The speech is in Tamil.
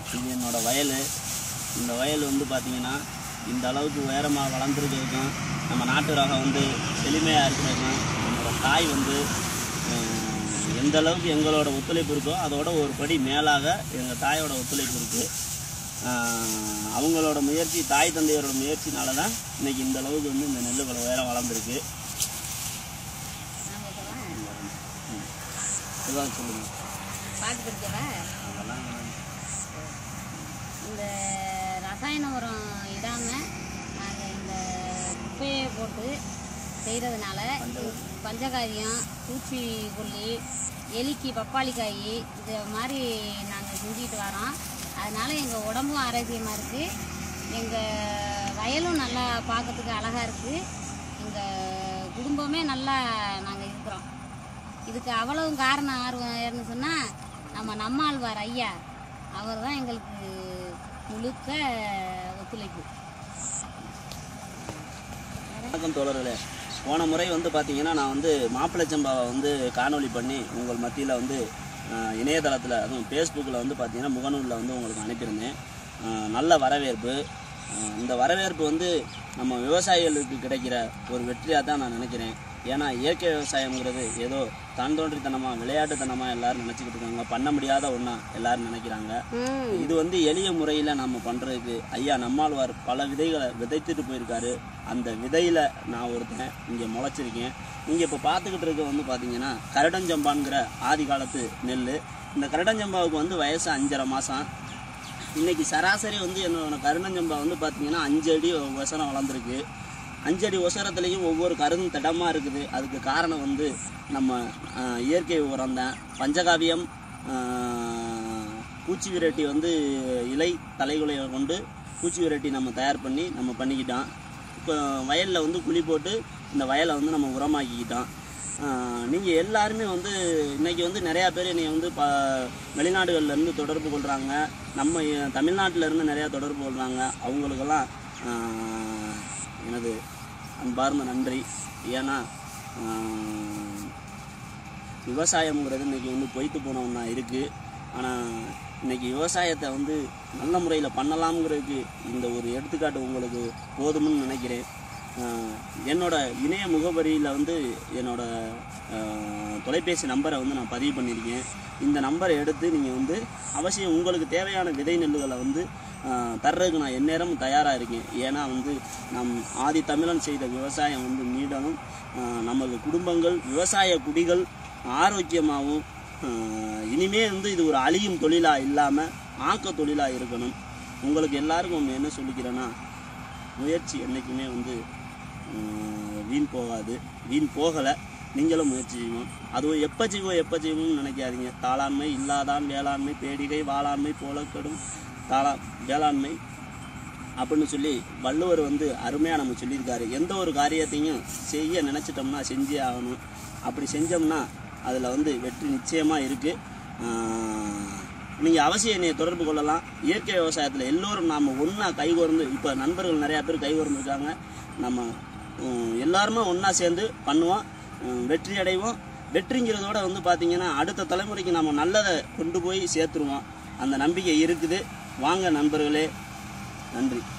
இது என்னோட வயல் இந்த வயல் வந்து பார்த்தீங்கன்னா இந்த அளவுக்கு உயரமாக வளர்ந்துருக்கிறதுக்கும் நம்ம நாட்டு ரகம் வந்து செழுமையாக இருக்கிறதுக்கும் என்னோட தாய் வந்து அஹ், எந்த அளவுக்கு எங்களோட ஒத்துழைப்பு இருக்கோ அதோட ஒரு படி மேலாக எங்கள் தாயோட ஒத்துழைப்பு இருக்குது அவங்களோட முயற்சி தாய் தந்தையரோட முயற்சினால தான் இன்னைக்கு இந்த அளவுக்கு வந்து இந்த நெல் இவ்வளோ உயரம் வளர்ந்துருக்கு நாங்கள் சொல்லலாம் இதுதான் சொல்லுங்கள் பாட்டு படிக்கவா அதெல்லாம் இந்த ரசாயன உரம் இடாமல் நாங்கள் இந்த குப்பையை போட்டு செய்கிறதுனால பஞ்சகாரியம் பூச்சி கொல்லி எலிக்கு பப்பாளி காய் இது மாதிரி நாங்கள் செஞ்சுக்கிட்டு வரோம் அதனால எங்கள் உடம்பும் ஆரோக்கியமாக இருக்குது எங்கள் வயலும் நல்லா பார்க்கறதுக்கு அழகாக இருக்குது எங்கள் குடும்பமே நல்லா நாங்கள் இருக்கிறோம் இதுக்கு அவ்வளவு காரணம் ஆர்வம் யாருன்னு சொன்னால் நம்ம நம்மாழ்வார் ஐயா அவர் தான் எங்களுக்கு முழுக்க ஒத்துழைப்பு வணக்கம் தோழர்களே போன முறை வந்து பார்த்தீங்கன்னா நான் வந்து மாப்பிள்ளை சம்பாவை வந்து காணொளி பண்ணி உங்கள் மத்தியில் வந்து இணையதளத்தில் அதுவும் ஃபேஸ்புக்கில் வந்து பார்த்தீங்கன்னா முகநூலில் வந்து உங்களுக்கு அனுப்பியிருந்தேன் அஹ், நல்ல வரவேற்பு அஹ், இந்த வரவேற்பு வந்து நம்ம விவசாயிகளுக்கு கிடைக்கிற ஒரு வெற்றியாக தான் நான் நினைக்கிறேன் ஏன்னா இயற்கை விவசாயம்ங்கிறது ஏதோ தான் தோன்றித்தனமாக விளையாட்டுத்தனமாக எல்லாரும் நினச்சிக்கிட்டு இருக்காங்க பண்ண முடியாத ஒன்றா எல்லாரும் நினைக்கிறாங்க இது வந்து எளிய முறையில் நம்ம பண்ணுறதுக்கு ஐயா நம்மாழ்வார் பல விதைகளை விதைத்துட்டு போயிருக்காரு அந்த விதையில் நான் ஒருத்தன் இங்கே முளைச்சிருக்கேன் இங்கே இப்போ பார்த்துக்கிட்டு இருக்க வந்து பார்த்தீங்கன்னா கரடஞ்சம்பாங்கிற ஆதி காலத்து நெல் இந்த கரடஞ்சம்பாவுக்கு வந்து வயசு அஞ்சரை மாதம் இன்னைக்கு சராசரி வந்து என்னோட கருணஞ்சம்பா வந்து பார்த்தீங்கன்னா அஞ்சு அடி உசரம் வளர்ந்துருக்கு அஞ்சடி உசரத்துலேயும் ஒவ்வொரு கருந்தும் திடமாக இருக்குது அதுக்கு காரணம் வந்து நம்ம ஆஹ், இயற்கை உரம் தான் பஞ்சகாவியம் ஆஹ், பூச்சி விரட்டி வந்து இலை தலைகுலையை கொண்டு பூச்சி விரட்டி நம்ம தயார் பண்ணி நம்ம பண்ணிக்கிட்டோம் இப்போ வயலில் வந்து குழி போட்டு இந்த வயலை வந்து நம்ம உரமாக்கிக்கிட்டோம் நீங்கள் எல்லாருமே வந்து இன்னைக்கு வந்து நிறையா பேர் என்னை வந்து ப வெளிநாடுகள்ல இருந்து தொடர்பு கொள்கிறாங்க நம்ம இ- தமிழ்நாட்டுல இருந்து நிறையா தொடர்பு கொள்கிறாங்க அவங்களுக்கெல்லாம் ஆஹ், எனது அன்பார்ந்த நன்றி ஏன்னா ஆஹ், விவசாயம்ங்கிறது இன்னைக்கு வந்து பொய்த்து போன ஒன்றா இருக்குது ஆனால் இன்னைக்கு விவசாயத்தை வந்து நல்ல முறையில் பண்ணலாம்ங்கிறதுக்கு இந்த ஒரு எடுத்துக்காட்டு உங்களுக்கு போதும்னு நினைக்கிறேன் ஆஹ் என்னோட இணைய முகவரியில் வந்து என்னோட ஆஹ், தொலைபேசி நம்பரை வந்து நான் பதிவு பண்ணியிருக்கேன் இந்த நம்பரை எடுத்து நீங்கள் வந்து அவசியம் உங்களுக்கு தேவையான விதை நெல்லுகளை வந்து ஆஹ், தர்றதுக்கு நான் எந்நேரமும் தயாராக இருக்கேன் ஏன்னா வந்து நம் ஆதி தமிழன் செய்த விவசாயம் வந்து மீடணும் ஆஹ், நமது குடும்பங்கள் விவசாய குடிகள் ஆரோக்கியமாகவும் ஆஹ், இனிமே வந்து இது ஒரு அழியும் தொழிலாக இல்லாமல் ஆக்க தொழிலாக இருக்கணும் உங்களுக்கு எல்லாருக்கும் ஒன்று என்ன சொல்லிக்கிறேன்னா முயற்சி என்றைக்குமே வந்து உம், வீண் போகாது வீண் போகலை நீங்களும் முயற்சி செய்யணும் அதுவும் எப்போ செய்வோம் எப்போ செய்வோம்னு நினைக்காதீங்க தாளாண்மை இல்லாதான் வேளாண்மை பேடிகை வாளாண்மை போலக்கடும் தாளா வேளாண்மை அப்படின்னு சொல்லி வள்ளுவர் வந்து அருமையாக நம்ம சொல்லியிருக்காரு எந்த ஒரு காரியத்தையும் செய்ய நினச்சிட்டோம்னா செஞ்சே ஆகணும் அப்படி செஞ்சோம்னா அதில் வந்து வெற்றி நிச்சயமாக இருக்குது நீங்கள் அவசியம் என்னை தொடர்பு கொள்ளலாம் இயற்கை விவசாயத்தில் எல்லோரும் நாம் ஒன்றா கைகோர்ந்து இப்போ நண்பர்கள் நிறையா பேர் கைகோர்ந்துருக்காங்க நம்ம உம், எல்லாருமே ஒன்றா சேர்ந்து பண்ணுவோம் உம், வெற்றி அடைவோம் வெற்றிங்கிறதோட வந்து பார்த்திங்கன்னா அடுத்த தலைமுறைக்கு நம்ம நல்லதை கொண்டு போய் சேர்த்துருவோம் அந்த நம்பிக்கை இருக்குது வாங்க நண்பர்களே நன்றி